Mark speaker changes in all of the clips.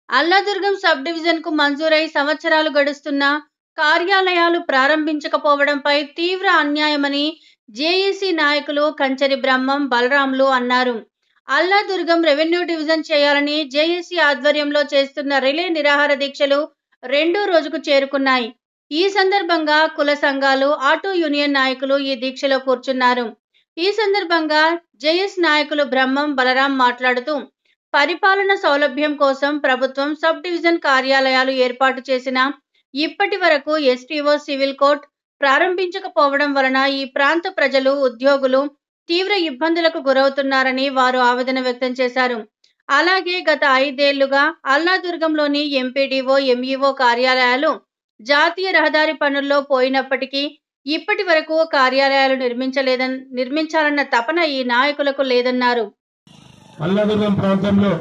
Speaker 1: Alladurgam sub division కు మంజూరై సంవత్సరాలు గడుస్తున్నా కార్యాలయాలు ప్రారంభించకపోవడంపై తీవ్ర అన్యాయమని జేఏసీ నాయకులు కంచరి బ్రహ్మం బలరాంలు అన్నారు అల్లాదుర్గం రెవెన్యూ డివిజన్ చేయాలని జేఏసీ ఆధ్వర్యంలో చేస్తున్న రిలే నిరాహార దీక్షలు రెండో రోజుకు చేరుకున్నాయి ఈ సందర్భంగా కుల సంఘాలు ఆటో యూనియన్ నాయకులు ఈ దీక్షలో కూర్చున్నారు ఈ సందర్భంగా జేఎస్ నాయకులు బ్రహ్మం బలరాం మాట్లాడుతూ పరిపాలన సౌలభ్యం కోసం ప్రభుత్వం సబ్ డివిజన్ కార్యాలయాలు ఏర్పాటు చేసిన ఇప్పటి వరకు ఎస్టీఓ సివిల్ కోర్ట్ ప్రారంభించకపోవడం వలన ఈ ప్రాంత ప్రజలు ఉద్యోగులు తీవ్ర ఇబ్బందులకు గురవుతున్నారని వారు ఆవేదన వ్యక్తం చేశారు అలాగే గత ఐదేళ్లుగా అల్లాదుర్గంలోని ఎంపీడీఓ ఎంఈఓ కార్యాలయాలు జాతీయ రహదారి పనుల్లో పోయినప్పటికీ ఇప్పటి వరకు కార్యాలయాలు నిర్మించలేదని నిర్మించాలన్న తపన ఈ నాయకులకు లేదన్నారు
Speaker 2: అల్లాదుర్గం ప్రాంతంలో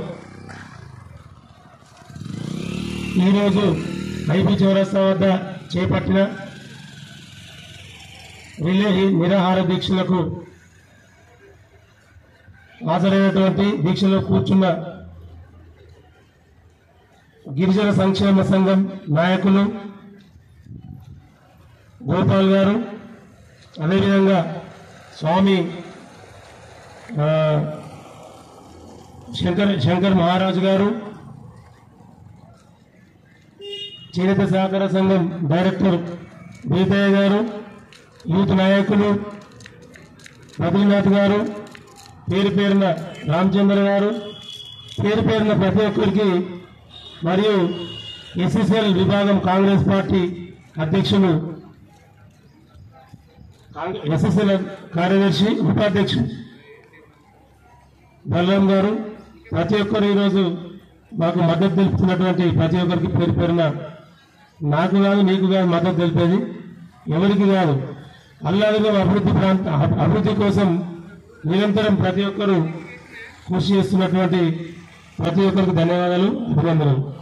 Speaker 2: ఈరోజు ఐపీ చౌరస్తా వద్ద చేపట్టిన రిలే నిరాహార దీక్షలకు హాజరైనటువంటి దీక్షలో కూర్చున్న గిరిజన సంక్షేమ సంఘం నాయకులు గోపాల్ గారు అదేవిధంగా స్వామి ఆ, శంకర్ శంకర్ మహారాజు గారు చేనేత సహకార సంఘం డైరెక్టర్ బీతయ్య గారు యూత్ నాయకులు బద్రీనాథ్ గారు పేరు పేరున రామచంద్ర గారు పేరు పేరున ప్రతి ఒక్కరికి మరియు ఎస్ఎస్ఎల్ విభాగం కాంగ్రెస్ పార్టీ అధ్యక్షులు ఎస్ఎస్ఎల్ కార్యదర్శి ఉపాధ్యక్షుడు బలరాం గారు ప్రతి ఒక్కరు ఈరోజు మాకు మద్దతు తెలుపుతున్నటువంటి ప్రతి ఒక్కరికి పేరు పేరున నాకు కాదు నీకు కాదు మద్దతు తెలిపేది ఎవరికి కాదు అల్లాదుగా అభివృద్ధి ప్రాంత అభివృద్ధి కోసం నిరంతరం ప్రతి ఒక్కరూ కృషి చేస్తున్నటువంటి ప్రతి ఒక్కరికి ధన్యవాదాలు అభినందనలు